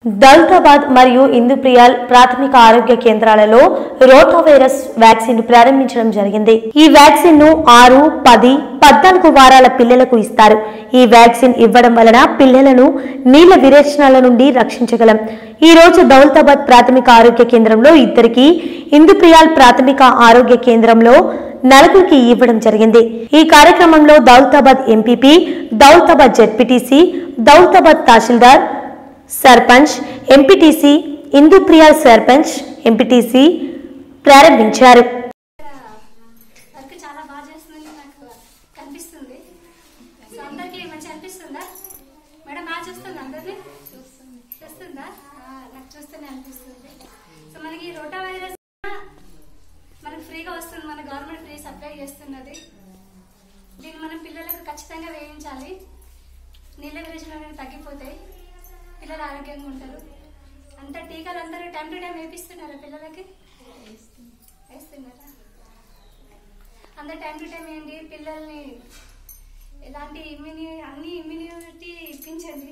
దౌలతాబాద్ మరియు ఇందుప్రియాల్ ప్రాథమిక ఆరోగ్య కేంద్రాలలో రోటా వైరస్ వ్యాక్సిన్ ప్రారంభించడం జరిగింది ఈ వ్యాక్సిన్ ను ఆరు పది పద్నాలుగు వారాల పిల్లలకు ఇస్తారు ఈ వ్యాక్సిన్ ఇవ్వడం వలన పిల్లలను నీళ్ల విరేచనాల నుండి రక్షించగలం ఈ రోజు దౌలతాబాద్ ప్రాథమిక ఆరోగ్య కేంద్రంలో ఇద్దరికి ఇందుప్రియాల్ ప్రాథమిక ఆరోగ్య కేంద్రంలో నలుగురికి ఇవ్వడం జరిగింది ఈ కార్యక్రమంలో Daulatabad M P P Daulatabad Z P T C Daulatabad tahsildar sarpanch M P T C Indupriyal sarpanch M P T C ప్రారంభించారు వర్క్ చాలా బాగా చేస్తుందని నాకు కనిపిస్తుంది సో అందరికీ మంచిగా అనిపిస్తుందా మేడం బాగా చూస్తుంది అందరినీ చూస్తుందా ఆ, నాకు చూస్తూనే అనిపిస్తుంది సో మనకి రోటా వైరస్ మనకు ఫ్రీగా వస్తుంది మన గవర్నమెంట్ ఫ్రీ సప్లై చేస్తున్నది దీన్ని మనం పిల్లలకు ఖచ్చితంగా వేయించాలి నీళ్ళ విరేచనలు అనేవి తగ్గిపోతాయి పిల్లలు ఆరోగ్యంగా ఉంటారు అంత టీకాలు అందరూ టైం టు టైం వేపిస్తున్నారా పిల్లలకి వేస్తున్నారా అందరు టైం టు టైం ఏంటి పిల్లల్ని ఎలాంటి ఇమ్యూని అన్ని ఇమ్యూనిటీ ఇప్పించండి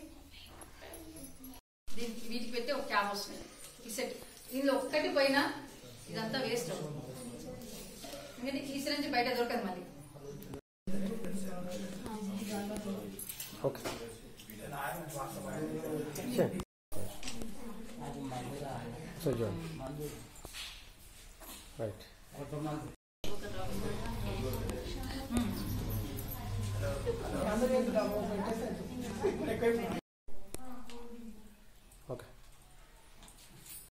దీనికి వీటికి పెట్టి ఒక క్యాప్ వస్తుంది ఈ సెట్ ఇది ఒక్కటి పోయినా ఇదంతా వేస్ట్ ఎందుకంటే ఈ నుంచి బయట దొరకదు మళ్ళీ Okay. Sure. So, John. Right.